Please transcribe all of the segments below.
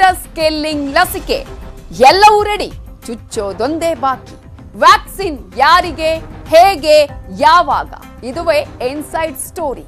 virus killing ಲಸಿಕೆ ಎಲ್ಲವೂ ready ಚುಚ್ಚೋದೊಂದೇ ಬಾಕಿ ವ್ಯಾಕ್ಸಿನ್ ಯಾರಿಗೆ ಹೇಗೆ ಯಾವಾಗ ಇದುವೇ ಇನ್ಸೈಡ್ ಸ್ಟೋರಿ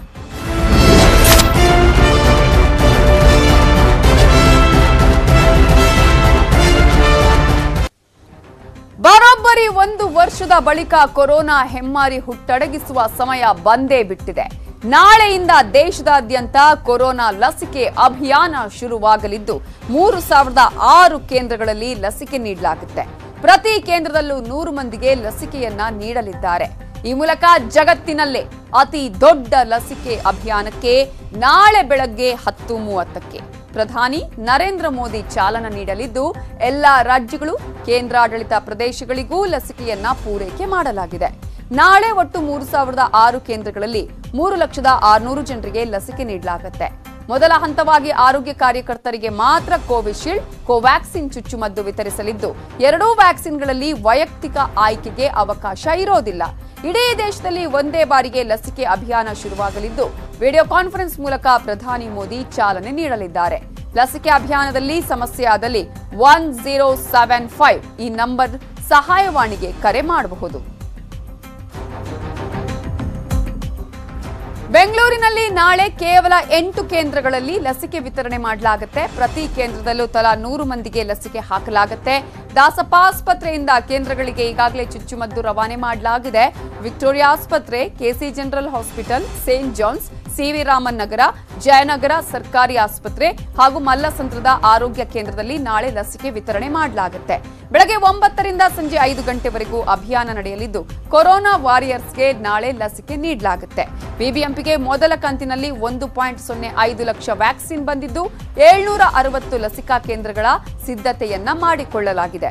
ಬರೋಬ್ಬರಿ ಒಂದು ವರ್ಷದ ಬಳಿಕ ಕೊರೋನಾ ಹೆಮ್ಮಾರಿ ಹುಟ್ಟಡಗಿಸುವ ಸಮಯ ಬಂದೇ ಬಿಟ್ಟಿದೆ ನಾಳೆಯಿಂದ ದೇಶದಾದ್ಯಂತ ಕೊರೋನಾ ಲಸಿಕೆ ಅಭಿಯಾನ ಶುರುವಾಗಲಿದ್ದು ಮೂರು ಸಾವಿರದ ಆರು ಕೇಂದ್ರಗಳಲ್ಲಿ ಲಸಿಕೆ ನೀಡಲಾಗುತ್ತೆ ಪ್ರತಿ ಕೇಂದ್ರದಲ್ಲೂ ನೂರು ಮಂದಿಗೆ ಲಸಿಕೆಯನ್ನ ನೀಡಲಿದ್ದಾರೆ ಈ ಮೂಲಕ ಜಗತ್ತಿನಲ್ಲೇ ಅತಿ ದೊಡ್ಡ ಲಸಿಕೆ ಅಭಿಯಾನಕ್ಕೆ ನಾಳೆ ಬೆಳಗ್ಗೆ ಹತ್ತು ಮೂವತ್ತಕ್ಕೆ ಪ್ರಧಾನಿ ನರೇಂದ್ರ ಮೋದಿ ಚಾಲನ ನೀಡಲಿದ್ದು ಎಲ್ಲಾ ರಾಜ್ಯಗಳು ಕೇಂದ್ರಾಡಳಿತ ಪ್ರದೇಶಗಳಿಗೂ ಲಸಿಕೆಯನ್ನ ಪೂರೈಕೆ ಮಾಡಲಾಗಿದೆ ನಾಳೆ ಒಟ್ಟು ಮೂರು ಸಾವಿರದ ಆರು ಕೇಂದ್ರಗಳಲ್ಲಿ ಮೂರು ಲಕ್ಷದ ಆರುನೂರು ಜನರಿಗೆ ಲಸಿಕೆ ನೀಡಲಾಗುತ್ತೆ ಮೊದಲ ಹಂತವಾಗಿ ಆರೋಗ್ಯ ಕಾರ್ಯಕರ್ತರಿಗೆ ಮಾತ್ರ ಕೋವಿಶೀಲ್ಡ್ ಕೋವ್ಯಾಕ್ಸಿನ್ ಚುಚ್ಚುಮದ್ದು ವಿತರಿಸಲಿದ್ದು ಎರಡೂ ವ್ಯಾಕ್ಸಿನ್ಗಳಲ್ಲಿ ವೈಯಕ್ತಿಕ ಆಯ್ಕೆಗೆ ಅವಕಾಶ ಇರೋದಿಲ್ಲ ಇಡೀ ದೇಶದಲ್ಲಿ ಒಂದೇ ಬಾರಿಗೆ ಲಸಿಕೆ ಅಭಿಯಾನ ಶುರುವಾಗಲಿದ್ದು ವಿಡಿಯೋ ಕಾನ್ಫರೆನ್ಸ್ ಮೂಲಕ ಪ್ರಧಾನಿ ಮೋದಿ ಚಾಲನೆ ನೀಡಲಿದ್ದಾರೆ ಲಸಿಕೆ ಅಭಿಯಾನದಲ್ಲಿ ಸಮಸ್ಯೆ ಆದಲ್ಲಿ ಒನ್ ಜೀರೋ ಸೆವೆನ್ ಫೈವ್ ಈ ನಂಬರ್ ಸಹಾಯವಾಣಿಗೆ ಕರೆ ಮಾಡಬಹುದು ಬೆಂಗಳೂರಿನಲ್ಲಿ ನಾಳೆ ಕೇವಲ ಎಂಟು ಕೇಂದ್ರಗಳಲ್ಲಿ ಲಸಿಕೆ ವಿತರಣೆ ಮಾಡಲಾಗುತ್ತೆ ಪ್ರತಿ ಕೇಂದ್ರದಲ್ಲೂ ತಲಾ ನೂರು ಮಂದಿಗೆ ಲಸಿಕೆ ಹಾಕಲಾಗುತ್ತೆ ದಾಸಪ್ಪ ಆಸ್ಪತ್ರೆಯಿಂದ ಕೇಂದ್ರಗಳಿಗೆ ಈಗಾಗಲೇ ಚುಚ್ಚುಮದ್ದು ರವಾನೆ ಮಾಡಲಾಗಿದೆ ವಿಕ್ಟೋರಿಯಾ ಆಸ್ಪತ್ರೆ KC general hospital saint John's CV Raman Nagar Jayanagar ಸರ್ಕಾರಿ ಆಸ್ಪತ್ರೆ ಹಾಗೂ ಮಲ್ಲಸಂದ್ರದ ಆರೋಗ್ಯ ಕೇಂದ್ರದಲ್ಲಿ ನಾಳೆ ಲಸಿಕೆ ವಿತರಣೆ ಮಾಡಲಾಗುತ್ತೆ ಬೆಳಗ್ಗೆ ಒಂಬತ್ತರಿಂದ ಸಂಜೆ ಐದು ಗಂಟೆವರೆಗೂ ಅಭಿಯಾನ ನಡೆಯಲಿದ್ದು ಕೊರೋನಾ ವಾರಿಯರ್ಸ್ಗೆ ನಾಳೆ ಲಸಿಕೆ ನೀಡಲಾಗುತ್ತೆ ಬಿಬಿಎಂಪಿಗೆ ಮೊದಲ ಕಂತಿನಲ್ಲಿ ಒಂದು ಪಾಯಿಂಟ್ ಸೊನ್ನೆ ಐದು ಲಕ್ಷ ವ್ಯಾಕ್ಸಿನ್ ಬಂದಿದ್ದು ಏಳ್ನೂರ ಅರವತ್ತು ಲಸಿಕಾ ಕೇಂದ್ರಗಳ ಸಿದ್ಧತೆಯನ್ನ ಮಾಡಿಕೊಳ್ಳಲಾಗಿದೆ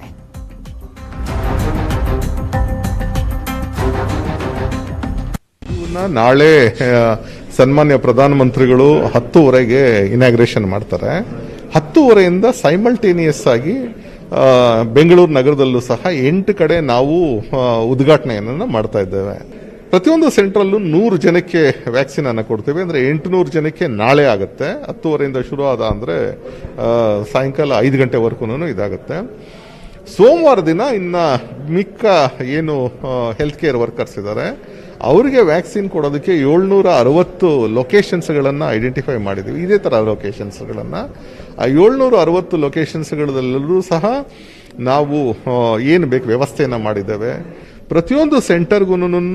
ಇವನ್ನ ನಾಳೆ ಆ, ಸನ್ಮಾನ್ಯ ಪ್ರಧಾನಮಂತ್ರಿಗಳು ಹತ್ತುವರೆಗೆ ಇನಾಗ್ರೇಷನ್ ಮಾಡ್ತಾರೆ ಹತ್ತುವರೆಯಿಂದ ಸೈಮಲ್ಟೇನಿಯಸ್ ಆಗಿ ಆ, ಬೆಂಗಳೂರು ನಗರದಲ್ಲೂ ಸಹ ಎಂಟು ಕಡೆ ನಾವು ಆ, ಉದ್ಘಾಟನೆಯನ್ನು ಮಾಡ್ತಾ ಇದ್ದೇವೆ ಪ್ರತಿಯೊಂದು ಸೆಂಟ್ರಲ್ಲೂ ನೂರು ಜನಕ್ಕೆ ವ್ಯಾಕ್ಸಿನ್ ಅನ್ನು ಕೊಡ್ತೇವೆ ಅಂದ್ರೆ ಎಂಟುನೂರು ಜನಕ್ಕೆ ನಾಳೆ ಆಗುತ್ತೆ ಹತ್ತುವರೆಯಿಂದ ಶುರು ಆದ ಅಂದ್ರೆ ಆ, ಸಾಯಂಕಾಲ ಐದು ಗಂಟೆವರೆಗೂ ಇದಾಗುತ್ತೆ ಸೋಮವಾರ ದಿನ ಇನ್ನ ಮಿಕ್ಕ ಏನು ಹೆಲ್ತ್ ಕೇರ್ ವರ್ಕರ್ಸ್ ಇದ್ದಾರೆ ಅವರಿಗೆ ವ್ಯಾಕ್ಸಿನ್ ಕೊಡೋದಕ್ಕೆ ಏಳ್ನೂರ ಅರವತ್ತು ಲೊಕೇಶನ್ಸ್ಗಳನ್ನು ಐಡೆಂಟಿಫೈ ಮಾಡಿದ್ದೀವಿ ಇದೇ ಥರ ಲೊಕೇಶನ್ಸ್ಗಳನ್ನು ಆ ಏಳ್ನೂರ ಅರವತ್ತು ಲೊಕೇಶನ್ಸ್ಗಳಲ್ಲೂ ಸಹ ನಾವು ಏನು ಬೇಕು ವ್ಯವಸ್ಥೆಯನ್ನು ಮಾಡಿದ್ದೇವೆ ಪ್ರತಿಯೊಂದು ಸೆಂಟರ್ಗೂ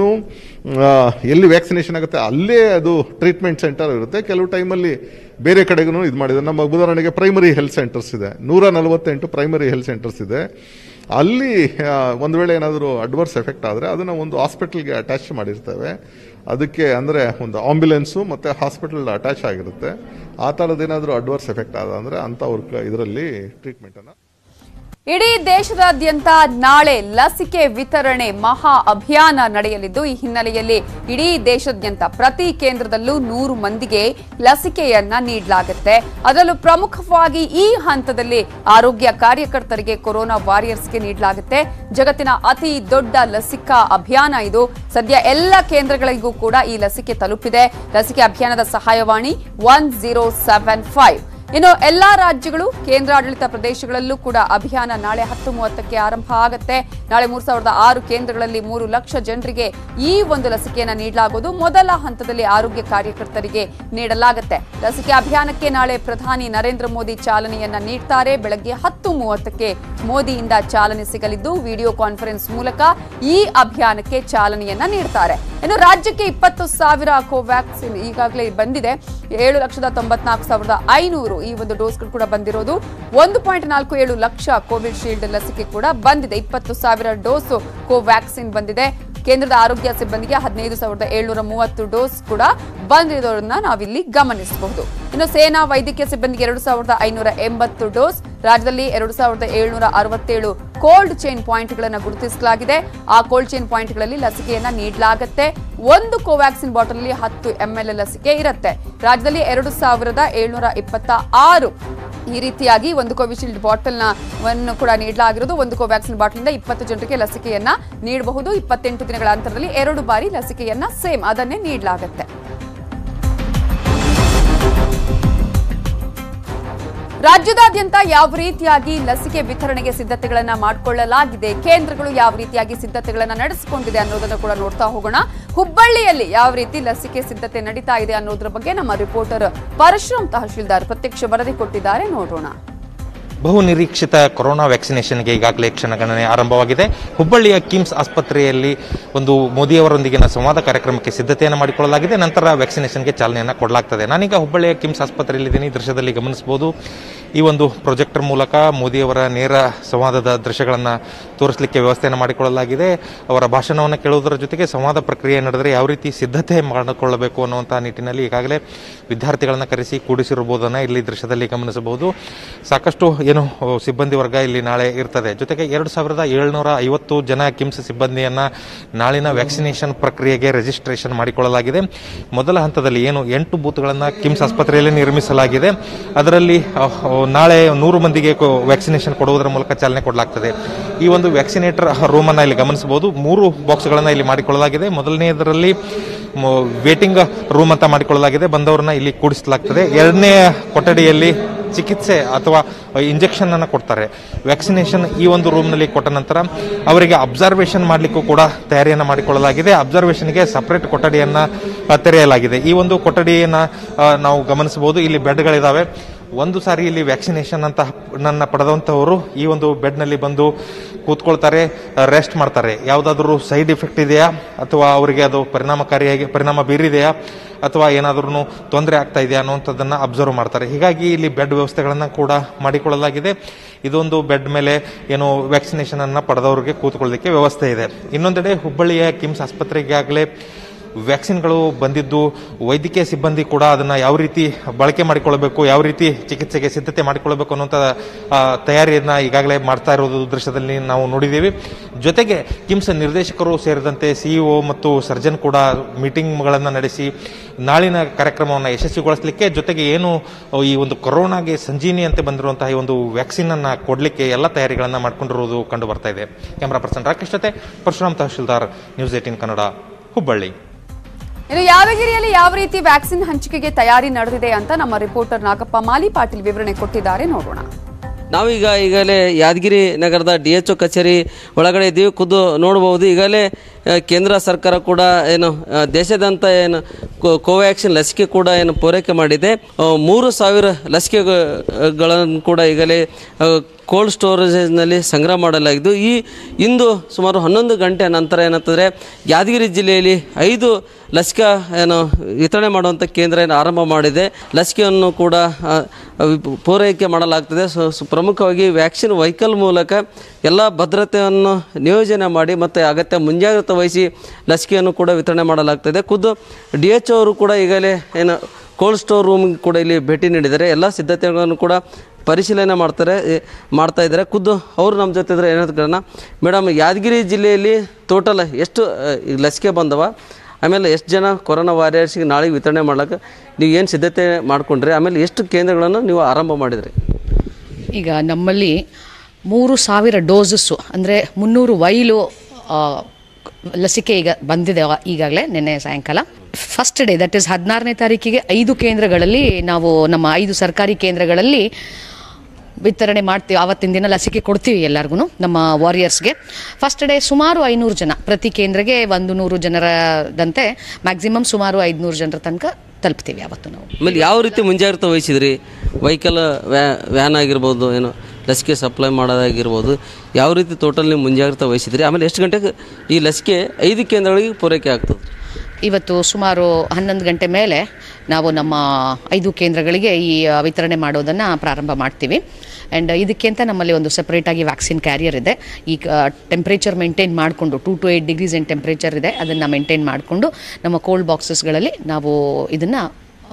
ಎಲ್ಲಿ ವ್ಯಾಕ್ಸಿನೇಷನ್ ಆಗುತ್ತೆ ಅಲ್ಲೇ ಅದು ಟ್ರೀಟ್ಮೆಂಟ್ ಸೆಂಟರ್ ಇರುತ್ತೆ ಕೆಲವು ಟೈಮಲ್ಲಿ ಬೇರೆ ಕಡೆಗೂ ಇದು ಮಾಡಿದ್ದಾರೆ ನಮ್ಮ ಉದಾಹರಣೆಗೆ ಪ್ರೈಮರಿ ಹೆಲ್ತ್ ಸೆಂಟರ್ಸ್ ಇದೆ ನೂರ ನಲವತ್ತೆಂಟು ಪ್ರೈಮರಿ ಹೆಲ್ತ್ ಸೆಂಟರ್ಸ್ ಇದೆ ಅಲ್ಲಿ ಆ, ಒಂದು ವೇಳೆ ಏನಾದರೂ ಅಡ್ವರ್ಸ್ ಎಫೆಕ್ಟ್ ಆದರೆ ಅದನ್ನು ಒಂದು ಹಾಸ್ಪಿಟಲ್ಗೆ ಅಟ್ಯಾಚ್ ಮಾಡಿರ್ತೇವೆ ಅದಕ್ಕೆ ಅಂದರೆ ಒಂದು ಆಂಬ್ಯುಲೆನ್ಸು ಮತ್ತು ಹಾಸ್ಪಿಟಲ್ ಅಟ್ಯಾಚ್ ಆಗಿರುತ್ತೆ ಆ ಥರದ್ದೇನಾದರೂ ಅಡ್ವರ್ಸ್ ಎಫೆಕ್ಟ್ ಆದ ಅಂದರೆ ಅಂಥವ್ರ ಇದರಲ್ಲಿ ಟ್ರೀಟ್ಮೆಂಟನ್ನು ಇಡೀ ದೇಶದಾದ್ಯಂತ ನಾಳೆ ಲಸಿಕೆ ವಿತರಣೆ ಮಹಾ ಅಭಿಯಾನ ನಡೆಯಲಿದ್ದು ಈ ಹಿನ್ನೆಲೆಯಲ್ಲಿ ಇಡೀ ದೇಶಾದ್ಯಂತ ಪ್ರತಿ ಕೇಂದ್ರದಲ್ಲೂ ನೂರು ಮಂದಿಗೆ ಲಸಿಕೆಯನ್ನ ನೀಡಲಾಗುತ್ತೆ ಅದರಲ್ಲೂ ಪ್ರಮುಖವಾಗಿ ಈ ಹಂತದಲ್ಲಿ ಆರೋಗ್ಯ ಕಾರ್ಯಕರ್ತರಿಗೆ ಕೊರೋನಾ ವಾರಿಯರ್ಸ್ಗೆ ನೀಡಲಾಗುತ್ತೆ ಜಗತ್ತಿನ ಅತಿ ದೊಡ್ಡ ಲಸಿಕಾ ಅಭಿಯಾನ ಇದು ಸದ್ಯ ಎಲ್ಲ ಕೇಂದ್ರಗಳಿಗೂ ಕೂಡ ಈ ಲಸಿಕೆ ತಲುಪಿದೆ ಲಸಿಕೆ ಅಭಿಯಾನದ ಸಹಾಯವಾಣಿ ಒನ್ ಜೀರೋ ಸೆವೆನ್ ಫೈವ್ ಇನ್ನು ಎಲ್ಲಾ ರಾಜ್ಯಗಳು ಕೇಂದ್ರಾಡಳಿತ ಪ್ರದೇಶಗಳಲ್ಲೂ ಕೂಡ ಅಭಿಯಾನ ನಾಳೆ ಹತ್ತು ಮೂವತ್ತಕ್ಕೆ ಆರಂಭ ಆಗುತ್ತೆ ನಾಳೆ ಮೂರ್ ಸಾವಿರದ ಆರು ಕೇಂದ್ರಗಳಲ್ಲಿ ಮೂರು ಲಕ್ಷ ಜನರಿಗೆ ಈ ಒಂದು ಲಸಿಕೆಯನ್ನ ನೀಡಲಾಗುವುದು ಮೊದಲ ಹಂತದಲ್ಲಿ ಆರೋಗ್ಯ ಕಾರ್ಯಕರ್ತರಿಗೆ ನೀಡಲಾಗುತ್ತೆ ಲಸಿಕೆ ಅಭಿಯಾನಕ್ಕೆ ನಾಳೆ ಪ್ರಧಾನಿ ನರೇಂದ್ರ ಮೋದಿ ಚಾಲನೆಯನ್ನ ನೀಡ್ತಾರೆ ಬೆಳಗ್ಗೆ ಹತ್ತು ಮೂವತ್ತಕ್ಕೆ ಮೋದಿಯಿಂದ ಚಾಲನೆ ಸಿಗಲಿದ್ದು ವಿಡಿಯೋ ಕಾನ್ಫರೆನ್ಸ್ ಮೂಲಕ ಈ ಅಭಿಯಾನಕ್ಕೆ ಚಾಲನೆಯನ್ನ ನೀಡ್ತಾರೆ ಇನ್ನು ರಾಜ್ಯಕ್ಕೆ ಇಪ್ಪತ್ತು ಸಾವಿರ ಕೋವ್ಯಾಕ್ಸಿನ್ ಈಗಾಗಲೇ ಬಂದಿದೆ ಏಳು ಲಕ್ಷದ ತೊಂಬತ್ನಾಲ್ಕು ಸಾವಿರದ ಐನೂರು ಈ ಒಂದು ಡೋಸ್ಗಳು ಕೂಡ ಬಂದಿರೋದು ಒಂದು ಪಾಯಿಂಟ್ ನಾಲ್ಕು ಏಳು ಲಕ್ಷ ಕೋವಿಡ್ ಶೀಲ್ಡ್ ಲಸಿಕೆ ಕೂಡ ಬಂದಿದೆ ಇಪ್ಪತ್ತು ಸಾವಿರ ಡೋಸ್ ಕೋವ್ಯಾಕ್ಸಿನ್ ಬಂದಿದೆ ಕೇಂದ್ರದ ಆರೋಗ್ಯ ಸಿಬ್ಬಂದಿಗೆ ಹದಿನೈದು ಸಾವಿರದ ಏಳ್ನೂರ ಮೂವತ್ತು ಡೋಸ್ ಕೂಡ ಬಂದಿರೋದನ್ನ ನಾವಿಲ್ಲಿ ಗಮನಿಸಬಹುದು ಇನ್ನು ಸೇನಾ ವೈದ್ಯಕೀಯ ಸಿಬ್ಬಂದಿಗೆ ಎರಡು ಸಾವಿರದ ಐನೂರ ಎಂಬತ್ತು ಡೋಸ್ ರಾಜ್ಯದಲ್ಲಿ ಎರಡು ಸಾವಿರದ ಏಳ್ನೂರ ಅರವತ್ತೇಳು ಕೋಲ್ಡ್ ಚೈನ್ ಪಾಯಿಂಟ್ಗಳನ್ನು ಗುರುತಿಸಲಾಗಿದೆ ಆ ಕೋಲ್ಡ್ ಚೈನ್ ಪಾಯಿಂಟ್ಗಳಲ್ಲಿ ಲಸಿಕೆಯನ್ನ ನೀಡಲಾಗುತ್ತೆ ಒಂದು ಕೋವ್ಯಾಕ್ಸಿನ್ ಬಾಟಲ್ ಹತ್ತು ಎಂಎಲ್ ಲಸಿಕೆ ಇರುತ್ತೆ ರಾಜ್ಯದಲ್ಲಿ ಎರಡು ಸಾವಿರದ ಏಳ್ನೂರ ಇಪ್ಪತ್ತ ಆರು ಈ ರೀತಿಯಾಗಿ ಒಂದು ಕೋವಿಶೀಲ್ಡ್ ಬಾಟಲ್ನ ವನ್ನು ಕೂಡ ನೀಡಲಾಗಿರೋದು ಒಂದು ಕೋವ್ಯಾಕ್ಸಿನ್ ಬಾಟಲಿಂದ ಇಪ್ಪತ್ತು ಜನರಿಗೆ ಲಸಿಕೆಯನ್ನ ನೀಡಬಹುದು ಇಪ್ಪತ್ತೆಂಟು ದಿನಗಳ ಅಂತರದಲ್ಲಿ ಎರಡು ಬಾರಿ ಲಸಿಕೆಯನ್ನ ಸೇಮ್ ಅದನ್ನೇ ನೀಡಲಾಗುತ್ತೆ ರಾಜ್ಯದಾದ್ಯಂತ ಯಾವ ರೀತಿಯಾಗಿ ಲಸಿಕೆ ವಿತರಣೆಗೆ ಸಿದ್ಧತೆಗಳನ್ನ ಮಾಡಿಕೊಳ್ಳಲಾಗಿದೆ ಕೇಂದ್ರಗಳು ಯಾವ ರೀತಿಯಾಗಿ ಸಿದ್ಧತೆಗಳನ್ನ ನಡೆಸಿಕೊಂಡಿದೆ ಅನ್ನೋದನ್ನು ಕೂಡ ನೋಡ್ತಾ ಹೋಗೋಣ ಹುಬ್ಬಳ್ಳಿಯಲ್ಲಿ ಯಾವ ರೀತಿ ಲಸಿಕೆ ಸಿದ್ಧತೆ ನಡೀತಾ ಇದೆ ಅನ್ನೋದ್ರ ಬಗ್ಗೆ ನಮ್ಮ ರಿಪೋರ್ಟರ್ ಪರಶುರಾಮ್ ತಹಶೀಲ್ದಾರ್ ಪ್ರತ್ಯಕ್ಷ ವರದಿ ಕೊಟ್ಟಿದ್ದಾರೆ ನೋಡೋಣ ಬಹು ನಿರೀಕ್ಷಿತ ಕೊರೋನಾ ವ್ಯಾಕ್ಸಿನೇಷನ್ಗೆ ಈಗಾಗಲೇ ಕ್ಷಣಗಣನೆ ಆರಂಭವಾಗಿದೆ ಹುಬ್ಬಳ್ಳಿಯ ಕಿಮ್ಸ್ ಆಸ್ಪತ್ರೆಯಲ್ಲಿ ಒಂದು ಮೋದಿಯವರೊಂದಿಗಿನ ಸಂವಾದ ಕಾರ್ಯಕ್ರಮಕ್ಕೆ ಸಿದ್ಧತೆಯನ್ನು ಮಾಡಿಕೊಳ್ಳಲಾಗಿದೆ ನಂತರ ವ್ಯಾಕ್ಸಿನೇಷನ್ಗೆ ಚಾಲನೆಯನ್ನು ಕೊಡಲಾಗ್ತದೆ ನಾನೀಗ ಹುಬ್ಬಳ್ಳಿಯ ಕಿಮ್ಸ್ ಆಸ್ಪತ್ರೆಯಲ್ಲಿದ್ದೀನಿ ದೃಶ್ಯದಲ್ಲಿ ಗಮನಿಸಬಹುದು ಈ ಒಂದು ಪ್ರೊಜೆಕ್ಟರ್ ಮೂಲಕ ಮೋದಿಯವರ ನೇರ ಸಂವಾದದ ದೃಶ್ಯಗಳನ್ನು ತೋರಿಸಲಿಕ್ಕೆ ವ್ಯವಸ್ಥೆಯನ್ನು ಮಾಡಿಕೊಳ್ಳಲಾಗಿದೆ ಅವರ ಭಾಷಣವನ್ನು ಕೇಳುವುದರ ಜೊತೆಗೆ ಸಂವಾದ ಪ್ರಕ್ರಿಯೆ ನಡೆದರೆ ಯಾವ ರೀತಿ ಸಿದ್ಧತೆ ಮಾಡಿಕೊಳ್ಳಬೇಕು ಅನ್ನುವಂಥ ನಿಟ್ಟಿನಲ್ಲಿ ಈಗಾಗಲೇ ವಿದ್ಯಾರ್ಥಿಗಳನ್ನು ಕರೆಸಿ ಕೂಡಿಸಿರಬಹುದನ್ನು ಇಲ್ಲಿ ದೃಶ್ಯದಲ್ಲಿ ಗಮನಿಸಬಹುದು ಸಾಕಷ್ಟು ಏನು ಸಿಬ್ಬಂದಿ ವರ್ಗ ಇಲ್ಲಿ ನಾಳೆ ಇರ್ತದೆ ಜೊತೆಗೆ ಎರಡು ಸಾವಿರದ ಏಳ್ನೂರ ಐವತ್ತು ಜನ ಕಿಮ್ಸ್ ಸಿಬ್ಬಂದಿಯನ್ನ ನಾಳಿನ ವ್ಯಾಕ್ಸಿನೇಷನ್ ಪ್ರಕ್ರಿಯೆಗೆ ರಿಜಿಸ್ಟ್ರೇಷನ್ ಮಾಡಿಕೊಳ್ಳಲಾಗಿದೆ ಮೊದಲ ಹಂತದಲ್ಲಿ ಏನು ಎಂಟು ಬೂತ್ಗಳನ್ನು ಕಿಮ್ಸ್ ಆಸ್ಪತ್ರೆಯಲ್ಲಿ ನಿರ್ಮಿಸಲಾಗಿದೆ ಅದರಲ್ಲಿ ಅಹ್, ನಾಳೆ ನೂರು ಮಂದಿಗೆ ವ್ಯಾಕ್ಸಿನೇಷನ್ ಕೊಡುವುದರ ಮೂಲಕ ಚಾಲನೆ ಕೊಡಲಾಗ್ತದೆ ಈ ಒಂದು ವ್ಯಾಕ್ಸಿನೇಟರ್ ರೂಮ್ ಅನ್ನ ಇಲ್ಲಿ ಗಮನಿಸಬಹುದು ಮೂರು ಬಾಕ್ಸ್ಗಳನ್ನು ಇಲ್ಲಿ ಮಾಡಿಕೊಳ್ಳಲಾಗಿದೆ ಮೊದಲನೆಯದರಲ್ಲಿ ವೇಟಿಂಗ್ ರೂಮ್ ಅಂತ ಮಾಡಿಕೊಳ್ಳಲಾಗಿದೆ ಬಂದವರನ್ನ ಇಲ್ಲಿ ಕೂಡಿಸಲಾಗ್ತದೆ ಎರಡನೇ ಕೊಠಡಿಯಲ್ಲಿ ಚಿಕಿತ್ಸೆ ಅಥವಾ ಇಂಜೆಕ್ಷನ್ ಅನ್ನು ಕೊಡ್ತಾರೆ ವ್ಯಾಕ್ಸಿನೇಷನ್ ಈ ಒಂದು ರೂಮ್ನಲ್ಲಿ ಕೊಟ್ಟ ನಂತರ ಅವರಿಗೆ ಅಬ್ಸರ್ವೇಷನ್ ಮಾಡಲಿಕ್ಕೂ ಕೂಡ ತಯಾರಿಯನ್ನು ಮಾಡಿಕೊಳ್ಳಲಾಗಿದೆ ಅಬ್ಸರ್ವೇಷನ್ಗೆ ಸಪರೇಟ್ ಕೊಠಡಿಯನ್ನ ಆ, ತೆರೆಯಲಾಗಿದೆ ಈ ಒಂದು ಕೊಠಡಿಯನ್ನ ಆ, ನಾವು ಗಮನಿಸಬಹುದು ಇಲ್ಲಿ ಬೆಡ್ಗಳಿದಾವೆ ಒಂದು ಸಾರಿ ಇಲ್ಲಿ ವ್ಯಾಕ್ಸಿನೇಷನ್ ಅಂತ ನನ್ನ ಪಡೆದಂತವರು ಈ ಒಂದು ಬೆಡ್ನಲ್ಲಿ ಬಂದು ಕೂತ್ಕೊಳ್ತಾರೆ ರೆಸ್ಟ್ ಮಾಡ್ತಾರೆ ಯಾವುದಾದ್ರೂ ಸೈಡ್ ಇಫೆಕ್ಟ್ ಇದೆಯಾ ಅಥವಾ ಅವರಿಗೆ ಅದು ಪರಿಣಾಮಕಾರಿಯಾಗಿ ಪರಿಣಾಮ ಬೀರಿದೆಯಾ ಅಥವಾ ಏನಾದ್ರೂ ತೊಂದರೆ ಆಗ್ತಾ ಇದೆಯಾ ಅನ್ನುವಂಥದ್ದನ್ನ ಅಬ್ಸರ್ವ್ ಮಾಡ್ತಾರೆ ಹೀಗಾಗಿ ಇಲ್ಲಿ ಬೆಡ್ ವ್ಯವಸ್ಥೆಗಳನ್ನ ಕೂಡ ಮಾಡಿಕೊಳ್ಳಲಾಗಿದೆ ಇದೊಂದು ಬೆಡ್ ಮೇಲೆ ಏನು ವ್ಯಾಕ್ಸಿನೇಷನ್ ಅನ್ನ ಪಡೆದವರಿಗೆ ಕೂತ್ಕೊಳ್ಳೋದಕ್ಕೆ ವ್ಯವಸ್ಥೆ ಇದೆ ಇನ್ನೊಂದೆಡೆ ಹುಬ್ಬಳ್ಳಿಯ ಕಿಮ್ಸ್ ಆಸ್ಪತ್ರೆಗಾಗಲೇ ವ್ಯಾಕ್ಸಿನ್ಗಳು ಬಂದಿದ್ದು ವೈದ್ಯಕೀಯ ಸಿಬ್ಬಂದಿ ಕೂಡ ಅದನ್ನ ಯಾವ ರೀತಿ ಬಳಕೆ ಮಾಡಿಕೊಳ್ಳಬೇಕು ಯಾವ ರೀತಿ ಚಿಕಿತ್ಸೆಗೆ ಸಿದ್ಧತೆ ಮಾಡಿಕೊಳ್ಳಬೇಕು ಅನ್ನುವಂಥ ಆ, ತಯಾರಿಯನ್ನ ಈಗಾಗಲೇ ಮಾಡ್ತಾ ಇರೋದು ದೃಶ್ಯದಲ್ಲಿ ನಾವು ನೋಡಿದ್ದೀವಿ ಜೊತೆಗೆ ಕಿಮ್ಸ್ ನಿರ್ದೇಶಕರು ಸೇರಿದಂತೆ ಸಿಇಒ ಮತ್ತು ಸರ್ಜನ್ ಕೂಡ ಮೀಟಿಂಗ್ಗಳನ್ನು ನಡೆಸಿ ನಾಳಿನ ಕಾರ್ಯಕ್ರಮವನ್ನು ಯಶಸ್ವಿಗೊಳಿಸಲಿಕ್ಕೆ ಜೊತೆಗೆ ಏನು ಈ ಒಂದು ಕೊರೋನಾಗೆ ಸಂಜೀನಿ ಅಂತ ಬಂದಿರುವಂತಹ ಈ ಒಂದು ವ್ಯಾಕ್ಸಿನ್ ಅನ್ನ ಕೊಡಲಿಕ್ಕೆ ಎಲ್ಲ ತಯಾರಿಗಳನ್ನ ಮಾಡ್ಕೊಂಡಿರುವುದು ಕಂಡು ಬರ್ತಾ ಇದೆ ಕ್ಯಾಮರಾ ಪರ್ಸನ್ ರಾಕೇಶ್ ಜೊತೆ ಪರಶುರಾಮ್ ತಹಶೀಲ್ದಾರ್ ನ್ಯೂಸ್ ಏಟಿನ್ ಕನ್ನಡ ಹುಬ್ಬಳ್ಳಿ ಇನ್ನು ಯಾದಗಿರಿಯಲ್ಲಿ ಯಾವ ರೀತಿ ವ್ಯಾಕ್ಸಿನ್ ಹಂಚಿಕೆಗೆ ತಯಾರಿ ನಡೆದಿದೆ ಅಂತ ನಮ್ಮ ರಿಪೋರ್ಟರ್ ನಾಗಪ್ಪ ಮಾಲಿ ಪಾಟೀಲ್ ವಿವರಣೆ ಕೊಟ್ಟಿದ್ದಾರೆ ನೋಡೋಣ ನಾವೀಗ ಈಗಲೇ ಯಾದಗಿರಿ ನಗರದ ಡಿ ಎಚ್ ಒ ಕಚೇರಿ ಒಳಗಡೆ ಇದ್ದೀವಿ ಖುದ್ದು ನೋಡಬಹುದು ಈಗಲೇ ಆ, ಕೇಂದ್ರ ಸರ್ಕಾರ ಕೂಡ ಏನು ಆ, ದೇಶಾದ್ಯಂತ ಏನು ಕೋ- ಕೋವ್ಯಾಕ್ಸಿನ್ ಲಸಿಕೆ ಕೂಡ ಏನು ಪೂರೈಕೆ ಮಾಡಿದೆ ಆ, ಮೂರು ಸಾವಿರ ಲಸಿಕೆಗಳನ್ನು ಕೂಡ ಈಗಲೇ ಆ, ಕೋಲ್ಡ್ ಸ್ಟೋರೇಜ್ನಲ್ಲಿ ಸಂಗ್ರಹ ಮಾಡಲಾಗಿದ್ದು ಈ ಇಂದು ಸುಮಾರು ಹನ್ನೊಂದು ಗಂಟೆ ನಂತರ ಏನಂತಂದರೆ ಯಾದಗಿರಿ ಜಿಲ್ಲೆಯಲ್ಲಿ ಐದು ಲಸಿಕಾ ಏನು ವಿತರಣೆ ಮಾಡುವಂಥ ಕೇಂದ್ರ ಏನು ಆರಂಭ ಮಾಡಿದೆ ಲಸಿಕೆಯನ್ನು ಕೂಡ ಆ, ವಿ- ಪೂರೈಕೆ ಮಾಡಲಾಗ್ತದೆ ಸೊ ಸೊ ಪ್ರಮುಖವಾಗಿ ವ್ಯಾಕ್ಸಿನ್ ವೆಹಿಕಲ್ ಮೂಲಕ ಎಲ್ಲ ಭದ್ರತೆಯನ್ನು ನಿಯೋಜನೆ ಮಾಡಿ ಮತ್ತು ಅಗತ್ಯ ಮುಂಜಾಗ್ರತೆ ವಹಿಸಿ ಲಸಿಕೆಯನ್ನು ಕೂಡ ವಿತರಣೆ ಮಾಡಲಾಗ್ತದೆ ಖುದ್ದು ಡಿ ಎಚ್ ಅವರು ಕೂಡ ಈಗಲೇ ಏನು ಕೋಲ್ಡ್ ಸ್ಟೋರ್ ರೂಮ್ ಕೂಡ ಇಲ್ಲಿ ಭೇಟಿ ನೀಡಿದ್ದಾರೆ ಎಲ್ಲ ಸಿದ್ಧತೆಗಳನ್ನು ಕೂಡ ಪರಿಶೀಲನೆ ಮಾಡ್ತಾರೆ ಎ, ಮಾಡ್ತಾ ಇದ್ದಾರೆ ಖುದ್ದು ಅವರು ನಮ್ಮ ಜೊತೆ ಇದ್ರೆ ಏನಾದ್ರು ಮೇಡಮ್ ಯಾದಗಿರಿ ಜಿಲ್ಲೆಯಲ್ಲಿ ಟೋಟಲ್ ಎಷ್ಟು ಆ, ಈ ಲಸಿಕೆ ಬಂದವ ಆಮೇಲೆ ಎಷ್ಟು ಜನ ಕೊರೋನಾ ವಾರಿಯರ್ಸ್ಗೆ ನಾಳೆ ವಿತರಣೆ ಮಾಡ್ಲಿಕ್ಕೆ ನೀವು ಏನು ಸಿದ್ಧತೆ ಮಾಡ್ಕೊಂಡ್ರಿ ಆಮೇಲೆ ಎಷ್ಟು ಕೇಂದ್ರಗಳನ್ನು ನೀವು ಆರಂಭ ಮಾಡಿದ್ರಿ ಈಗ ನಮ್ಮಲ್ಲಿ ಮೂರು ಸಾವಿರ ಡೋಸಸ್ಸು ಅಂದರೆ ಮುನ್ನೂರು ವೈಲು ಆ, ಲಸಿಕೆ ಈಗ ಬಂದಿದೆ ಈಗಾಗಲೇ ನಿನ್ನೆ ಸಾಯಂಕಾಲ ಫಸ್ಟ್ ಡೇ ದಟ್ ಇಸ್ ಹದಿನಾರನೇ ತಾರೀಕಿಗೆ ಐದು ಕೇಂದ್ರಗಳಲ್ಲಿ ನಾವು ನಮ್ಮ ಐದು ಸರ್ಕಾರಿ ಕೇಂದ್ರಗಳಲ್ಲಿ ವಿತರಣೆ ಮಾಡ್ತೀವಿ ಆವತ್ತಿನ ದಿನ ಲಸಿಕೆ ಕೊಡ್ತೀವಿ ಎಲ್ಲರಿಗೂ ನಮ್ಮ ವಾರಿಯರ್ಸ್ಗೆ ಫಸ್ಟ್ ಡೇ ಸುಮಾರು ಐನೂರು ಜನ ಪ್ರತಿ ಕೇಂದ್ರಗೆ ಒಂದು ನೂರು ಜನರದಂತೆ ಮ್ಯಾಕ್ಸಿಮಮ್ ಸುಮಾರು ಐದುನೂರು ಜನರ ತನಕ ತಲುಪ್ತೀವಿ ಅವತ್ತು ನಾವು ಆಮೇಲೆ ಯಾವ ರೀತಿ ಮುಂಜಾಗ್ರತೆ ವಹಿಸಿದ್ರಿ ವೆಹಿಕಲ್ ವ್ಯಾ ವ್ಯಾನ್ ಆಗಿರ್ಬೋದು ಏನು ಲಸಿಕೆ ಸಪ್ಲೈ ಮಾಡೋದಾಗಿರ್ಬೋದು ಯಾವ ರೀತಿ ಟೋಟಲ್ ನೀವು ಮುಂಜಾಗ್ರತೆ ವಹಿಸಿದ್ರಿ ಆಮೇಲೆ ಎಷ್ಟು ಗಂಟೆಗೆ ಈ ಲಸಿಕೆ ಐದು ಕೇಂದ್ರಗಳಿಗೆ ಪೂರೈಕೆ ಆಗ್ತದೆ ಇವತ್ತು ಸುಮಾರು ಹನ್ನೊಂದು ಗಂಟೆ ಮೇಲೆ ನಾವು ನಮ್ಮ ಐದು ಕೇಂದ್ರಗಳಿಗೆ ಈ ಆ, ವಿತರಣೆ ಮಾಡೋದನ್ನು ಪ್ರಾರಂಭ ಮಾಡ್ತೀವಿ ಆ್ಯಂಡ್ ಇದಕ್ಕೆ ಅಂತ ನಮ್ಮಲ್ಲಿ ಒಂದು ಸಪ್ರೇಟಾಗಿ ವ್ಯಾಕ್ಸಿನ್ ಕ್ಯಾರಿಯರ್ ಇದೆ ಈ ಟೆಂಪ್ರೇಚರ್ ಮೇಂಟೈನ್ ಮಾಡಿಕೊಂಡು ಟೂ ಟು ಏಯ್ಟ್ ಡಿಗ್ರೀಸ್ ಏನು ಟೆಂಪ್ರೇಚರ್ ಇದೆ ಅದನ್ನು ಮೇಂಟೈನ್ ಮಾಡಿಕೊಂಡು ನಮ್ಮ ಕೋಲ್ಡ್ ಬಾಕ್ಸಸ್ಗಳಲ್ಲಿ ನಾವು ಇದನ್ನು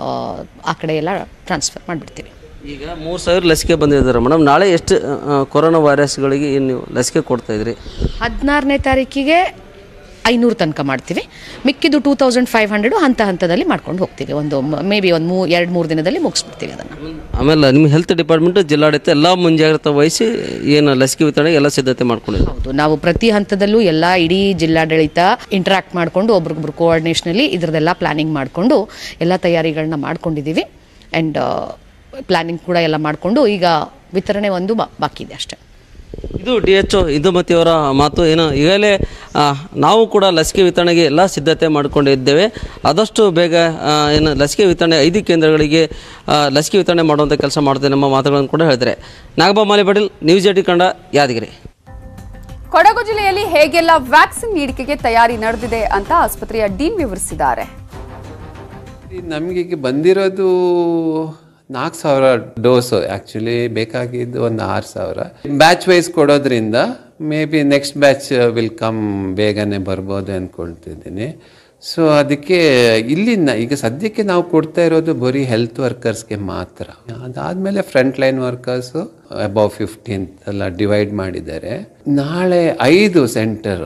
ಆ ಕಡೆ ಎಲ್ಲ ಟ್ರಾನ್ಸ್ಫರ್ ಮಾಡಿಬಿಡ್ತೀವಿ ಈಗ ಮೂರು ಸಾವಿರ ಲಸಿಕೆ ಬಂದಿದ್ದಾರೆ ಮೇಡಮ್ ನಾಳೆ ಎಷ್ಟು ಆ, ಆ, ಕೊರೋನಾ ವೈರಸ್ಗಳಿಗೆ ಏನು ನೀವು ಲಸಿಕೆ ಕೊಡ್ತಾ ಇದ್ರಿ ಹದಿನಾರನೇ ತಾರೀಕಿಗೆ ಐನೂರು ತನಕ ಮಾಡ್ತೀವಿ ಮಿಕ್ಕಿದ್ದು ಟೂ ತೌಸಂಡ್ ಫೈವ್ ಹಂಡ್ರೆಡು ಹಂತ ಹಂತದಲ್ಲಿ ಮಾಡ್ಕೊಂಡು ಹೋಗ್ತೀವಿ ಒಂದು ಮೇ ಬಿ ಒಂದು ಮೂ ಎರಡು ಮೂರು ದಿನದಲ್ಲಿ ಮುಗಿಸ್ಬಿಡ್ತೀವಿ ಅದನ್ನು ಆಮೇಲೆ ನಿಮ್ಮ ಹೆಲ್ತ್ ಡಿಪಾರ್ಟ್ಮೆಂಟ್ ಜಿಲ್ಲಾಡಳಿತ ಎಲ್ಲ ಮುಂಜಾಗ್ರತೆ ವಹಿಸಿ ಏನು ಲಸಿಕೆ ವಿತರಣೆಗೆ ಎಲ್ಲ ಸಿದ್ಧತೆ ಮಾಡ್ಕೊಂಡಿದ್ರು ಹೌದು ನಾವು ಪ್ರತಿ ಹಂತದಲ್ಲೂ ಎಲ್ಲ ಇಡೀ ಜಿಲ್ಲಾಡಳಿತ ಇಂಟರಾಕ್ಟ್ ಮಾಡಿಕೊಂಡು ಒಬ್ರಿಗೊಬ್ರು ಕೋಆರ್ಡಿನೇಷನಲ್ಲಿ ಇದರದೆಲ್ಲ ಪ್ಲಾನಿಂಗ್ ಮಾಡಿಕೊಂಡು ಎಲ್ಲ ತಯಾರಿಗಳನ್ನ ಮಾಡ್ಕೊಂಡಿದ್ದೀವಿ ಆ್ಯಂಡ್ ಪ್ಲಾನಿಂಗ್ ಕೂಡ ಎಲ್ಲ ಮಾಡಿಕೊಂಡು ಈಗ ವಿತರಣೆ ಒಂದು ಬಾ- ಬಾಕಿ ಇದೆ ಅಷ್ಟೇ ಇದು ಡಿ ಎಚ್ ಒ ಇಂದುಮತಿಯವರ ಮಾತು ಏನು ಈಗಲೇ ಆ, ನಾವು ಕೂಡ ಲಸಿಕೆ ವಿತರಣೆಗೆ ಎಲ್ಲ ಸಿದ್ಧತೆ ಮಾಡಿಕೊಂಡಿದ್ದೇವೆ ಆದಷ್ಟು ಬೇಗ ಆ, ಏನು ಲಸಿಕೆ ವಿತರಣೆ ಐದು ಕೇಂದ್ರಗಳಿಗೆ ಆ, ಲಸಿಕೆ ವಿತರಣೆ ಮಾಡುವಂಥ ಕೆಲಸ ಮಾಡ್ತೇವೆ ನಮ್ಮ ಮಾತುಗಳನ್ನು ಕೂಡ ಹೇಳಿದರೆ ನಾಗಬಾ ಮಾಲಿ ಪಾಟೀಲ್ ನ್ಯೂಸ್ ಏಟಿ ಕಂಡ ಯಾದಗಿರಿ ಕೊಡಗು ಜಿಲ್ಲೆಯಲ್ಲಿ ಹೇಗೆಲ್ಲ ವ್ಯಾಕ್ಸಿನ್ ನೀಡಿಕೆಗೆ ತಯಾರಿ ನಡೆದಿದೆ ಅಂತ ಆಸ್ಪತ್ರೆಯ ಡೀನ್ ವಿವರಿಸಿದ್ದಾರೆ ನಮಗೆ ಬಂದಿರೋದು ನಾಲ್ಕು ಸಾವಿರ ಡೋಸು ಆ್ಯಕ್ಚುಲಿ ಬೇಕಾಗಿದ್ದು ಒಂದು ಆರು ಸಾವಿರ ಬ್ಯಾಚ್ ವೈಸ್ ಕೊಡೋದ್ರಿಂದ may be next batch will come ಬೇಗನೆ ಬರ್ಬೋದು ಅಂದ್ಕೊಳ್ತಿದ್ದೀನಿ ಸೊ ಅದಕ್ಕೆ ಇಲ್ಲಿಂದ ಈಗ ಸದ್ಯಕ್ಕೆ ನಾವು ಕೊಡ್ತಾ ಇರೋದು ಬರೀ ಹೆಲ್ತ್ ವರ್ಕರ್ಸ್ಗೆ ಮಾತ್ರ ಅದಾದಮೇಲೆ front line workers above fifteen ಎಲ್ಲ ಡಿವೈಡ್ ಮಾಡಿದ್ದಾರೆ ನಾಳೆ ಐದು ಸೆಂಟರ್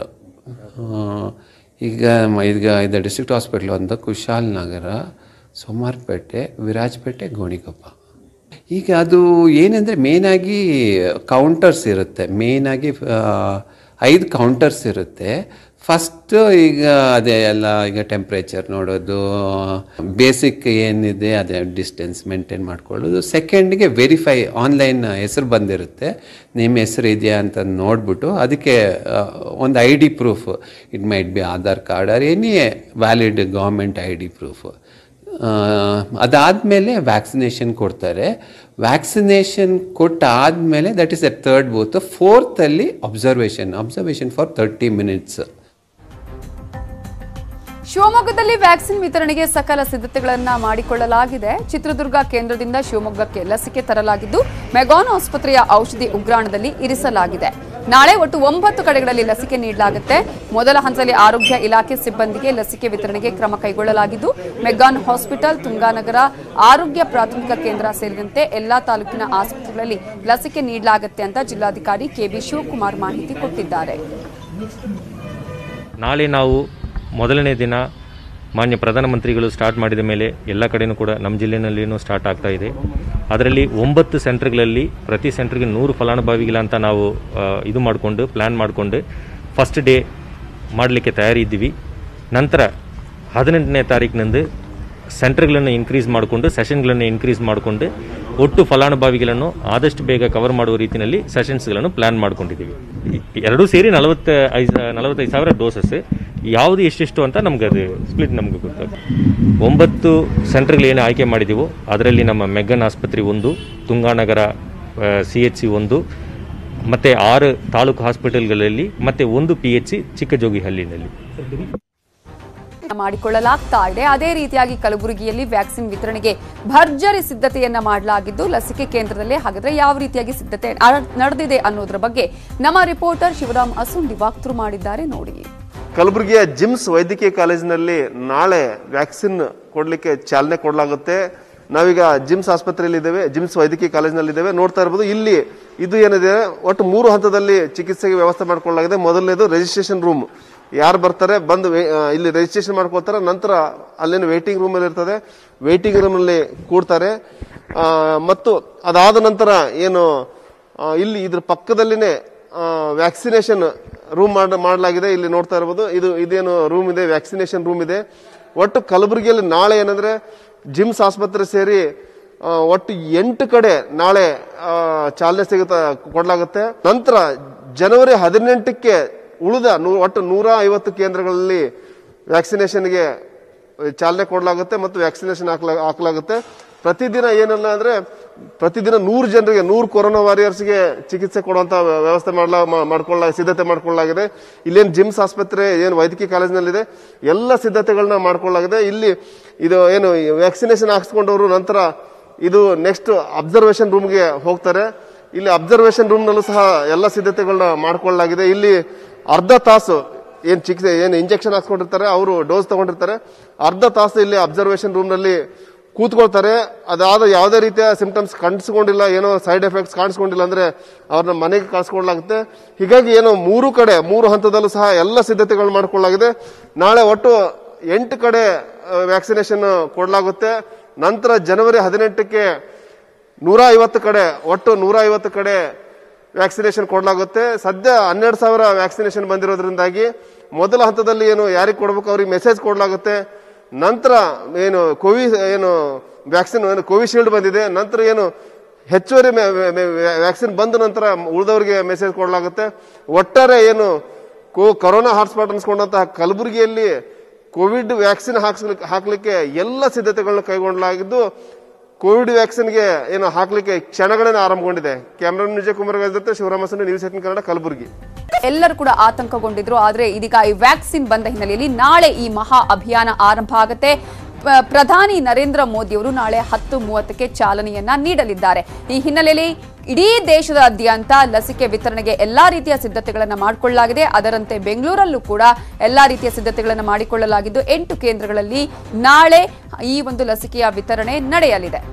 ಈಗ ಮ- ಈಗ ಇದು ಡಿಸ್ಟ್ರಿಕ್ಟ್ ಹಾಸ್ಪಿಟ್ಲ್ ಒಂದು ಕುಶಾಲ್ ನಗರ ಸೋಮಾರ್ಪೇಟೆ ವಿರಾಜಪೇಟೆ ಗೋಣಿಕೊಪ್ಪ ಈಗ ಅದು ಏನಂದರೆ ಮೇನಾಗಿ ಕೌಂಟರ್ಸ್ ಇರುತ್ತೆ ಮೇನಾಗಿ ಐದು ಕೌಂಟರ್ಸ್ ಇರುತ್ತೆ ಫಸ್ಟ್ ಈಗ ಅದೇ ಎಲ್ಲ ಈಗ ಟೆಂಪ್ರೇಚರ್ ನೋಡೋದು ಬೇಸಿಕ್ ಏನಿದೆ ಅದೇ ಡಿಸ್ಟೆನ್ಸ್ ಮೇಂಟೈನ್ ಮಾಡ್ಕೊಳ್ಳೋದು ಸೆಕೆಂಡ್ಗೆ ವೆರಿಫೈ ಆನ್ಲೈನ್ ಹೆಸರು ಬಂದಿರುತ್ತೆ ನಿಮ್ಮ ಹೆಸರು ಇದೆಯಾ ಅಂತ ನೋಡ್ಬಿಟ್ಟು ಅದಕ್ಕೆ ಒಂದು I D proof it might be Aadhaar card or any valid government I D proof ಅದಾದಮೇಲೆ ವ್ಯಾಕ್ಸಿನೇಷನ್ ಕೊಡ್ತಾರೆ ವ್ಯಾಕ್ಸಿನೇಷನ್ ಕೊಟ್ಟಾದಮೇಲೆ that is a third booth ಫೋರ್ತಲ್ಲಿ observation observation for thirty minutes ಶಿವಮೊಗ್ಗದಲ್ಲಿ ವ್ಯಾಕ್ಸಿನ್ ವಿತರಣೆಗೆ ಸಕಲ ಸಿದ್ಧತೆಗಳನ್ನ ಮಾಡಿಕೊಳ್ಳಲಾಗಿದೆ ಚಿತ್ರದುರ್ಗ ಕೇಂದ್ರದಿಂದ ಶಿವಮೊಗ್ಗಕ್ಕೆ ಲಸಿಕೆ ತರಲಾಗಿದ್ದು ಮೆಗಾನ್ ಆಸ್ಪತ್ರೆಯ ಔಷಧಿ ಉಗ್ರಾಣದಲ್ಲಿ ಇರಿಸಲಾಗಿದೆ ನಾಳೆ ಒಟ್ಟು ಒಂಬತ್ತು ಕಡೆಗಳಲ್ಲಿ ಲಸಿಕೆ ನೀಡಲಾಗುತ್ತೆ ಮೊದಲ ಹಂತದಲ್ಲಿ ಆರೋಗ್ಯ ಇಲಾಖೆ ಸಿಬ್ಬಂದಿಗೆ ಲಸಿಕೆ ವಿತರಣೆಗೆ ಕ್ರಮ ಕೈಗೊಳ್ಳಲಾಗಿದ್ದು ಮೆಗಾನ್ ಹಾಸ್ಪಿಟಲ್ ತುಂಗಾನಗರ ಆರೋಗ್ಯ ಪ್ರಾಥಮಿಕ ಕೇಂದ್ರ ಸೇರಿದಂತೆ ಎಲ್ಲಾ ತಾಲೂಕಿನ ಆಸ್ಪತ್ರೆಗಳಲ್ಲಿ ಲಸಿಕೆ ನೀಡಲಾಗುತ್ತೆ ಅಂತ ಜಿಲ್ಲಾಧಿಕಾರಿ ಕೆಬಿ ಶಿವಕುಮಾರ್ ಮಾಹಿತಿ ಕೊಟ್ಟಿದ್ದಾರೆ ನಾಳೆ ನಾವು ಮೊದಲನೇ ದಿನ ಮಾನ್ಯ ಪ್ರಧಾನಮಂತ್ರಿಗಳು ಸ್ಟಾರ್ಟ್ ಮಾಡಿದ ಮೇಲೆ ಎಲ್ಲ ಕಡೆನೂ ಕೂಡ ನಮ್ಮ ಜಿಲ್ಲೆಯಲ್ಲಿನೂ ಸ್ಟಾರ್ಟ್ ಆಗ್ತಾ ಇದೆ ಅದರಲ್ಲಿ ಒಂಬತ್ತು ಸೆಂಟರ್ಗಳಲ್ಲಿ ಪ್ರತಿ ಸೆಂಟರ್ಗೆ ನೂರು ಫಲಾನುಭವಿಗಳ ಅಂತ ನಾವು ಆ, ಇದು ಮಾಡಿಕೊಂಡು ಪ್ಲ್ಯಾನ್ ಮಾಡಿಕೊಂಡು ಫಸ್ಟ್ ಡೇ ಮಾಡಲಿಕ್ಕೆ ತಯಾರಿ ಇದ್ದೀವಿ ನಂತರ ಹದಿನೆಂಟನೇ ತಾರೀಕಿನಂದು ಸೆಂಟರ್ಗಳನ್ನು ಇನ್ಕ್ರೀಸ್ ಮಾಡಿಕೊಂಡು ಸೆಷನ್ಗಳನ್ನು ಇನ್ಕ್ರೀಸ್ ಮಾಡಿಕೊಂಡು ಒಟ್ಟು ಫಲಾನುಭವಿಗಳನ್ನು ಆದಷ್ಟು ಬೇಗ ಕವರ್ ಮಾಡುವ ರೀತಿಯಲ್ಲಿ ಸೆಷನ್ಸ್ಗಳನ್ನು ಪ್ಲ್ಯಾನ್ ಮಾಡ್ಕೊಂಡಿದ್ದೀವಿ ಎರಡೂ ಸೇರಿ ನಲವತ್ತ ಐದು ನಲವತ್ತೈದು ಸಾವಿರ ಡೋಸಸ್ ಯಾವುದು ಎಷ್ಟೆಷ್ಟು ಅಂತ ನಮ್ಗೆ ಅದು ಸ್ಪ್ಲಿಟ್ ನಮ್ಗೆ ಗೊತ್ತಾಗುತ್ತೆ ಒಂಬತ್ತು ಸೆಂಟರ್ಗಳು ಏನು ಆಯ್ಕೆ ಮಾಡಿದ್ದೀವೋ ಅದರಲ್ಲಿ ನಮ್ಮ ಮೆಗ್ಗನ್ ಆಸ್ಪತ್ರೆ ಒಂದು ತುಂಗಾನಗರ ಸಿ ಎಚ್ ಸಿ ಒಂದು ಮತ್ತು ಆರು ತಾಲೂಕು ಹಾಸ್ಪಿಟಲ್ಗಳಲ್ಲಿ ಮತ್ತು ಒಂದು ಪಿ ಎಚ್ ಸಿ ಚಿಕ್ಕಜೋಗಿಹಳ್ಳಿನಲ್ಲಿ ಮಾಡಿಕೊಳ್ಳಲಾಗ್ತಾ ಇದೆ ಅದೇ ರೀತಿಯಾಗಿ ಕಲಬುರಗಿಯಲ್ಲಿ ವ್ಯಾಕ್ಸಿನ್ ವಿತರಣೆಗೆ ಭರ್ಜರಿ ಸಿದ್ಧತೆಯನ್ನ ಮಾಡಲಾಗಿದ್ದು ಲಸಿಕೆ ಕೇಂದ್ರದಲ್ಲಿ ಹಾಗಾದ್ರೆ ಯಾವ ರೀತಿಯಾಗಿ ಸಿದ್ಧತೆ ನ- ನಡೆದಿದೆ ಅನ್ನೋದ್ರ ಬಗ್ಗೆ ನಮ್ಮ ರಿಪೋರ್ಟರ್ ಶಿವರಾಮ್ ಅಸುಂಡಿ ವಾಕ್ತೃ ಮಾಡಿದ್ದಾರೆ ನೋಡಿ ಕಲಬುರಗಿಯ ಜಿಮ್ಸ್ ವೈದ್ಯಕೀಯ ಕಾಲೇಜಿನಲ್ಲಿ ನಾಳೆ ವ್ಯಾಕ್ಸಿನ್ ಕೊಡಲಿಕ್ಕೆ ಚಾಲನೆ ಕೊಡಲಾಗುತ್ತೆ ನಾವೀಗ ಜಿಮ್ಸ್ ಆಸ್ಪತ್ರೆಯಲ್ಲಿ ಇದ್ದೇವೆ ಜಿಮ್ಸ್ ವೈದ್ಯಕೀಯ ಕಾಲೇಜಿನಲ್ಲಿ ಇದ್ದೇವೆ ನೋಡ್ತಾ ಇರ್ಬೋದು ಇಲ್ಲಿ ಇದು ಏನಿದೆ ಒಟ್ಟು ಮೂರು ಹಂತದಲ್ಲಿ ಚಿಕಿತ್ಸೆಗೆ ವ್ಯವಸ್ಥೆ ಮಾಡ್ಕೊಳ್ಳಲಾಗಿದೆ ಮೊದಲನೇದು ರಿಜಿಸ್ಟ್ರೇಷನ್ ರೂಮ್ ಯಾರು ಬರ್ತಾರೆ ಬಂದು ವೇ- ಆ, ಇಲ್ಲಿ ರಿಜಿಸ್ಟ್ರೇಷನ್ ಮಾಡ್ಕೊಳ್ತಾರೆ ನಂತರ ಅಲ್ಲೇನು ವೇಟಿಂಗ್ ರೂಮ್ ಅಲ್ಲಿ ಇರ್ತದೆ ವೇಟಿಂಗ್ ರೂಮ್ ಅಲ್ಲಿ ಕೂಡ್ತಾರೆ ಆ, ಮತ್ತು ಅದಾದ ನಂತರ ಏನು ಆ, ಇಲ್ಲಿ ಇದ್ರ ಪಕ್ಕದಲ್ಲಿನೇ ವ್ಯಾಕ್ಸಿನೇಷನ್ ರೂಮ್ ಮಾಡ ಮಾಡಲಾಗಿದೆ ಇಲ್ಲಿ ನೋಡ್ತಾ ಇರ್ಬೋದು ಇದು ಇದೇನು ರೂಮ್ ಇದೆ ವ್ಯಾಕ್ಸಿನೇಷನ್ ರೂಮ್ ಇದೆ ಒಟ್ಟು ಕಲಬುರಗಿಯಲ್ಲಿ ನಾಳೆ ಏನಂದ್ರೆ ಜಿಮ್ಸ್ ಆಸ್ಪತ್ರೆ ಸೇರಿ ಆ, ಒಟ್ಟು ಎಂಟು ಕಡೆ ನಾಳೆ ಆ, ಚಾಲನೆ ಸಿಗುತ್ತ ಕೊಡಲಾಗುತ್ತೆ ನಂತರ ಜನವರಿ ಹದಿನೆಂಟಕ್ಕೆ ಉಳಿದ ನೂ- ಒಟ್ಟು ನೂರ ಐವತ್ತು ಕೇಂದ್ರಗಳಲ್ಲಿ ವ್ಯಾಕ್ಸಿನೇಷನ್ಗೆ ಚಾಲನೆ ಕೊಡಲಾಗುತ್ತೆ ಮತ್ತು ವ್ಯಾಕ್ಸಿನೇಷನ್ ಹಾಕ್ಲಾ ಹಾಕಲಾಗುತ್ತೆ ಪ್ರತಿದಿನ ಏನಿಲ್ಲ ಅಂದ್ರೆ ಪ್ರತಿದಿನ ನೂರು ಜನರಿಗೆ ನೂರು ಕೊರೋನಾ ವಾರಿಯರ್ಸ್ಗೆ ಚಿಕಿತ್ಸೆ ಕೊಡುವಂತ ವ್ಯವಸ್ಥೆ ಮಾಡ್ಲಾ ಮಾ- ಮಾಡ್ಕೊಳ್ಳ ಸಿದ್ಧತೆ ಮಾಡ್ಕೊಳ್ಳಲಾಗಿದೆ ಇಲ್ಲೇನು ಜಿಮ್ಸ್ ಆಸ್ಪತ್ರೆ ಏನು ವೈದ್ಯಕೀಯ ಕಾಲೇಜಿನಲ್ಲಿದೆ ಎಲ್ಲ ಸಿದ್ಧತೆಗಳನ್ನ ಮಾಡ್ಕೊಳ್ಳಲಾಗಿದೆ ಇಲ್ಲಿ ಇದು ಏನು ವ್ಯಾಕ್ಸಿನೇಷನ್ ಹಾಕ್ಸ್ಕೊಂಡವರು ನಂತರ ಇದು ನೆಕ್ಸ್ಟ್ ಅಬ್ಸರ್ವೇಷನ್ ರೂಮ್ಗೆ ಹೋಗ್ತಾರೆ ಇಲ್ಲಿ ಅಬ್ಸರ್ವೇಷನ್ ರೂಮ್ನಲ್ಲೂ ಸಹ ಎಲ್ಲ ಸಿದ್ಧತೆಗಳನ್ನ ಮಾಡ್ಕೊಳ್ಳಲಾಗಿದೆ ಇಲ್ಲಿ ಅರ್ಧ ತಾಸು ಏನ್ ಚಿಕಿತ್ಸೆ ಏನು ಇಂಜೆಕ್ಷನ್ ಹಾಕ್ಸ್ಕೊಂಡಿರ್ತಾರೆ ಅವರು ಡೋಸ್ ತಗೊಂಡಿರ್ತಾರೆ ಅರ್ಧ ತಾಸು ಇಲ್ಲಿ ಅಬ್ಸರ್ವೇಷನ್ ರೂಮ್ ನಲ್ಲಿ ಕೂತ್ಕೊಳ್ತಾರೆ ಅದಾದ ಯಾವುದೇ ರೀತಿಯ ಸಿಂಪ್ಟಮ್ಸ್ ಕಾಣಿಸ್ಕೊಂಡಿಲ್ಲ ಏನೋ ಸೈಡ್ ಎಫೆಕ್ಟ್ಸ್ ಕಾಣಿಸ್ಕೊಂಡಿಲ್ಲ ಅಂದ್ರೆ ಅವ್ರನ್ನ ಮನೆಗೆ ಕಳ್ಸ್ಕೊಡ್ಲಾಗುತ್ತೆ ಹೀಗಾಗಿ ಏನು ಮೂರು ಕಡೆ ಮೂರು ಹಂತದಲ್ಲೂ ಸಹ ಎಲ್ಲ ಸಿದ್ಧತೆಗಳು ಮಾಡ್ಕೊಳ್ಳಲಾಗಿದೆ ನಾಳೆ ಒಟ್ಟು ಎಂಟು ಕಡೆ ವ್ಯಾಕ್ಸಿನೇಷನ್ ಕೊಡಲಾಗುತ್ತೆ ನಂತರ ಜನವರಿ ಹದಿನೆಂಟಕ್ಕೆ ನೂರ ಐವತ್ತು ಕಡೆ ಒಟ್ಟು ನೂರ ಐವತ್ತು ಕಡೆ ವ್ಯಾಕ್ಸಿನೇಷನ್ ಕೊಡಲಾಗುತ್ತೆ ಸದ್ಯ ಹನ್ನೆರಡು ಸಾವಿರ ವ್ಯಾಕ್ಸಿನೇಷನ್ ಬಂದಿರೋದ್ರಿಂದಾಗಿ ಮೊದಲ ಹಂತದಲ್ಲಿ ಏನು ಯಾರಿಗೆ ಕೊಡಬೇಕು ಅವ್ರಿಗೆ ಮೆಸೇಜ್ ಕೊಡಲಾಗುತ್ತೆ ನಂತರ ಏನು ಕೋವಿ ಏನು ವ್ಯಾಕ್ಸಿನ್ ಏನು ಕೋವಿಶೀಲ್ಡ್ ಬಂದಿದೆ ನಂತರ ಏನು ಹೆಚ್ಚುವರಿ ವ್ಯಾಕ್ಸಿನ್ ಬಂದ ನಂತರ ಉಳಿದವರಿಗೆ ಮೆಸೇಜ್ ಕೊಡಲಾಗುತ್ತೆ ಒಟ್ಟಾರೆ ಏನು ಕೋ ಕೊರೋನಾ ಹಾಟ್ಸ್ಪಾಟ್ ಅನ್ಸ್ಕೊಂಡಂತಹ ಕಲಬುರಗಿಯಲ್ಲಿ ಕೋವಿಡ್ ವ್ಯಾಕ್ಸಿನ್ ಹಾಕ್ಸ್ಲಿಕ್ಕೆ ಹಾಕ್ಲಿಕ್ಕೆ ಎಲ್ಲ ಸಿದ್ಧತೆಗಳನ್ನ ಕೈಗೊಳ್ಳಲಾಗಿದ್ದು ಕೋವಿಡ್ ವ್ಯಾಕ್ಸಿನ್ಗೆ ಏನು ಹಾಕ್ಲಿಕ್ಕೆ ಕ್ಷಣಗಳನ್ನ ಆರಂಭಗೊಂಡಿದೆ ಕ್ಯಾಮ್ರಾನ್ ವಿಜಯ್ ಕುಮಾರ್ ಜೊತೆ ಶಿವರಾಮಸ್ವಾಮಿ ನ್ಯೂಸ್ ಏಟಿನ್ ಕನ್ನಡ ಕಲಬುರಗಿ ಎಲ್ಲರೂ ಕೂಡ ಆತಂಕಗೊಂಡಿದ್ರು ಆದ್ರೆ ಇದೀಗ ಈ ವ್ಯಾಕ್ಸಿನ್ ಬಂದ ಹಿನ್ನೆಲೆಯಲ್ಲಿ ನಾಳೆ ಈ ಮಹಾ ಅಭಿಯಾನ ಆರಂಭ ಆಗುತ್ತೆ ಪ- ಪ್ರಧಾನಿ ನರೇಂದ್ರ ಮೋದಿ ಅವರು ನಾಳೆ ಹತ್ತು ಮೂವತ್ತಕ್ಕೆ ಚಾಲನೆಯನ್ನ ನೀಡಲಿದ್ದಾರೆ ಈ ಹಿನ್ನೆಲೆಯಲ್ಲಿ ಇಡೀ ದೇಶದಾದ್ಯಂತ ಲಸಿಕೆ ವಿತರಣೆಗೆ ಎಲ್ಲಾ ರೀತಿಯ ಸಿದ್ಧತೆಗಳನ್ನು ಮಾಡಿಕೊಳ್ಳಲಾಗಿದೆ ಅದರಂತೆ ಬೆಂಗಳೂರಲ್ಲೂ ಕೂಡ ಎಲ್ಲಾ ರೀತಿಯ ಸಿದ್ಧತೆಗಳನ್ನು ಮಾಡಿಕೊಳ್ಳಲಾಗಿದ್ದು ಎಂಟು ಕೇಂದ್ರಗಳಲ್ಲಿ ನಾಳೆ ಈ ಒಂದು ಲಸಿಕೆಯ ವಿತರಣೆ ನಡೆಯಲಿದೆ